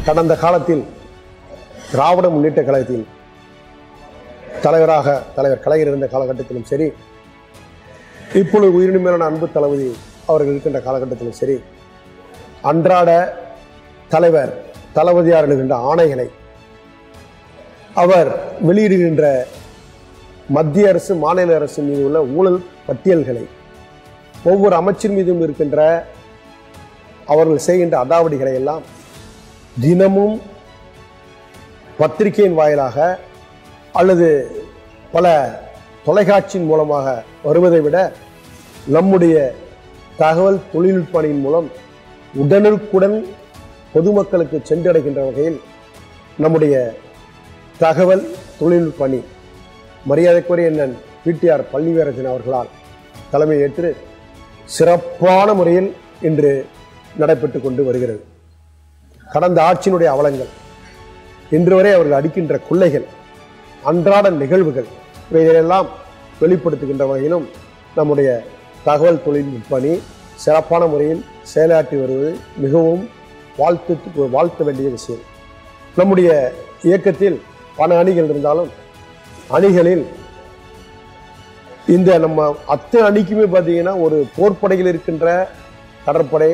கடந்த காலத்தில் திராவிட முன்னேற்ற கழகத்தில் தலைவராக தலைவர் கலைஞர் இருந்த காலகட்டத்திலும் சரி இப்பொழுது உயிரினும் மேலான அன்பு தளபதி அவர்கள் இருக்கின்ற காலகட்டத்திலும் சரி அன்றாட தலைவர் தளபதியார் எழுகின்ற ஆணைகளை அவர் வெளியிடுகின்ற மத்திய அரசு மாநில அரசு மீது உள்ள ஊழல் பட்டியல்களை ஒவ்வொரு அமைச்சர் மீதும் இருக்கின்ற அவர்கள் செய்கின்ற அடாவடிகளை எல்லாம் தினமும் பத்திரிகையின் வாயிலாக அல்லது பல தொலைக்காட்சியின் மூலமாக வருவதை விட நம்முடைய தகவல் தொழில்நுட்ப அணியின் மூலம் உடனுக்குடன் பொதுமக்களுக்கு சென்றடைகின்ற வகையில் நம்முடைய தகவல் தொழில்நுட்ப அணி மரியாதைக்குரிய அண்ணன் பிடிஆர் பள்ளிவேரஜன் அவர்களால் தலைமை ஏற்று சிறப்பான முறையில் இன்று நடைபெற்று கொண்டு வருகிறது கடந்த ஆட்சியினுடைய அவலங்கள் இன்று வரை அவர்கள் அடிக்கின்ற கொள்ளைகள் அன்றாட நிகழ்வுகள் இவைகளெல்லாம் வெளிப்படுத்துகின்ற வகையிலும் நம்முடைய தகவல் தொழில்நுட்ப அணி சிறப்பான முறையில் செயலாற்றி வருவது மிகவும் வாழ்த்து வாழ்த்த வேண்டிய விஷயம் நம்முடைய இயக்கத்தில் பல அணிகள் இருந்தாலும் அணிகளில் இந்த நம்ம அத்தனை அணிக்குமே பார்த்தீங்கன்னா ஒரு போர்ப்படையில் இருக்கின்ற கடற்படை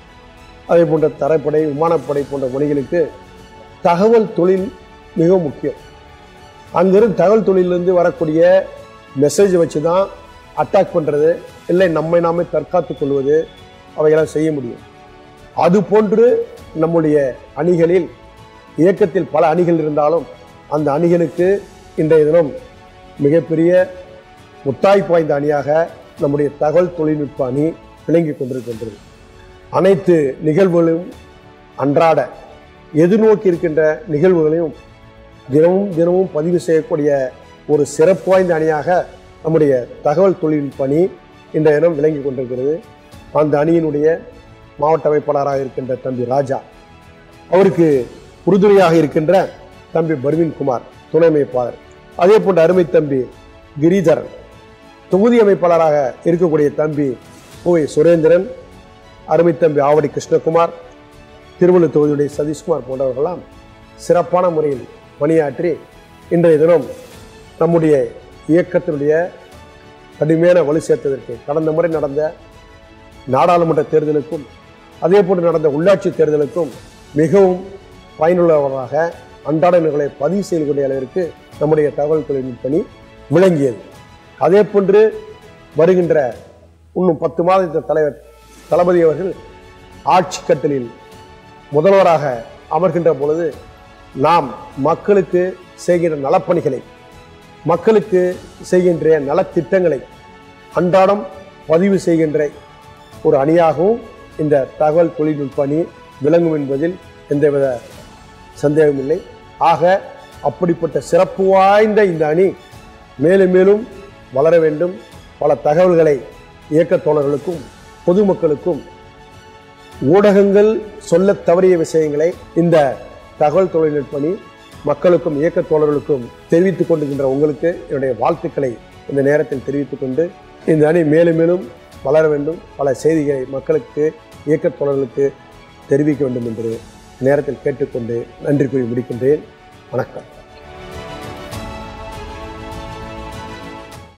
அதே போன்ற தரைப்படை விமானப்படை போன்ற மொழிகளுக்கு தகவல் தொழில் மிகவும் முக்கியம் அங்கிருந்து தகவல் தொழிலிருந்து வரக்கூடிய மெசேஜ் வச்சு தான் அட்டாக் பண்ணுறது இல்லை நம்மை நாமே தற்காத்துக் கொள்வது அவையெல்லாம் செய்ய முடியும் அது போன்று நம்முடைய அணிகளில் இயக்கத்தில் பல அணிகள் இருந்தாலும் அந்த அணிகளுக்கு இன்றைய தினம் மிகப்பெரிய முத்தாய்ப்பு வாய்ந்த அணியாக நம்முடைய தகவல் தொழில்நுட்ப அணி விளங்கி கொண்டிருக்கின்றது அனைத்து நிகழ்வுகளும் அன்றாட எதிர்நோக்கி இருக்கின்ற நிகழ்வுகளையும் தினமும் தினமும் பதிவு செய்யக்கூடிய ஒரு சிறப்பு வாய்ந்த அணியாக நம்முடைய தகவல் தொழில்நுட்ப அணி இன்றைய தினம் விளங்கி கொண்டிருக்கிறது அந்த அணியினுடைய மாவட்ட அமைப்பாளராக இருக்கின்ற தம்பி ராஜா அவருக்கு உறுதுணையாக இருக்கின்ற தம்பி பர்வீன் குமார் துணை அமைப்பாளர் அதே போன்ற அருமை தம்பி கிரிதரன் தொகுதி அமைப்பாளராக இருக்கக்கூடிய தம்பி ஓய் சுரேந்திரன் அருமை தம்பி ஆவடி கிருஷ்ணகுமார் திருவள்ளூர் தொகுதியுடைய சதீஷ்குமார் போன்றவர்களெல்லாம் சிறப்பான முறையில் பணியாற்றி இன்றைய தினம் நம்முடைய இயக்கத்தினுடைய கடுமையான வலு சேர்த்ததற்கு கடந்த முறை நடந்த நாடாளுமன்ற தேர்தலுக்கும் அதே போன்று நடந்த உள்ளாட்சி தேர்தலுக்கும் மிகவும் பயனுள்ளவராக அன்றாட நிகழ்வை பதிவு செய்யக்கூடிய அளவிற்கு நம்முடைய தகவல் தொழில்நுட்ப பணி விளங்கியது அதே போன்று வருகின்ற இன்னும் பத்து மாதத்த தலைவர் தளபதி அவர்கள் ஆட்சி கட்டலில் முதல்வராக அமர்கின்ற பொழுது நாம் மக்களுக்கு செய்கின்ற நலப்பணிகளை மக்களுக்கு செய்கின்ற நலத்திட்டங்களை அன்றாடம் பதிவு செய்கின்ற ஒரு அணியாகவும் இந்த தகவல் தொழில்நுட்ப அணி விளங்கும் என்பதில் எந்தவித சந்தேகமில்லை ஆக அப்படிப்பட்ட சிறப்பு வாய்ந்த இந்த அணி மேலும் மேலும் வளர வேண்டும் பல தகவல்களை இயக்கத் தோழர்களுக்கும் பொதுமக்களுக்கும் ஊடகங்கள் சொல்லத் தவறிய விஷயங்களை இந்த தகவல் தொழில்நுட்ப அணி மக்களுக்கும் இயக்கத் தோழர்களுக்கும் தெரிவித்துக் கொண்டிருக்கின்ற உங்களுக்கு என்னுடைய வாழ்த்துக்களை இந்த நேரத்தில் தெரிவித்துக் கொண்டு இந்த அணி மேலும் மேலும் வளர வேண்டும் பல செய்திகளை மக்களுக்கு இயக்கத் தோழர்களுக்கு தெரிவிக்க வேண்டும் என்று நேரத்தில் கேட்டுக்கொண்டு நன்றி கூறி முடிக்கின்றேன் வணக்கம்